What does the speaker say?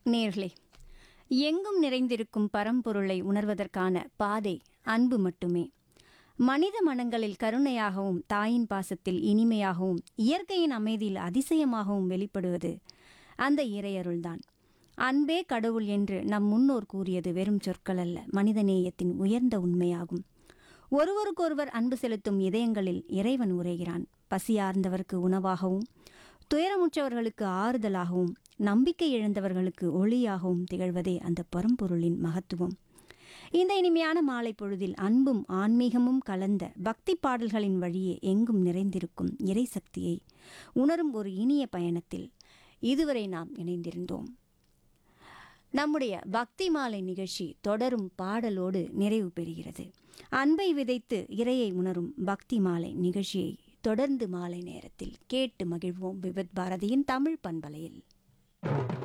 நேர்களே எங்கும் நிறைந்திருக்கும் பரம்பொருளை உணர்வதற்கான பாதை அன்பு மட்டுமே மனித மனங்களில் கருணையாகவும் தாயின் பாசத்தில் இனிமையாகவும் இயற்கையின் அமைதியில் அதிசயமாகவும் வெளிப்படுவது அந்த இறையருள்தான் அன்பே கடவுள் என்று நம் முன்னோர் கூறியது வெறும் சொற்கள் அல்ல மனிதநேயத்தின் உயர்ந்த உண்மையாகும் ஒருவருக்கொருவர் அன்பு செலுத்தும் இதயங்களில் இறைவன் உரைகிறான் பசியார்ந்தவருக்கு உணவாகவும் துயரமுற்றவர்களுக்கு ஆறுதலாகவும் நம்பிக்கை இழந்தவர்களுக்கு ஒளியாகவும் திகழ்வதே அந்த பரம்பொருளின் மகத்துவம் இந்த இனிமையான மாலை பொழுதில் அன்பும் ஆன்மீகமும் கலந்த பக்தி பாடல்களின் வழியே எங்கும் நிறைந்திருக்கும் இறை சக்தியை உணரும் ஒரு இனிய பயணத்தில் இதுவரை நாம் இணைந்திருந்தோம் நம்முடைய பக்தி மாலை நிகழ்ச்சி தொடரும் பாடலோடு நிறைவு பெறுகிறது அன்பை விதைத்து இறையை உணரும் பக்தி மாலை நிகழ்ச்சியை தொடர்ந்து மாலை நேரத்தில் கேட்டு மகிழ்வோம் விபத் பாரதியின் தமிழ் பண்பலையில்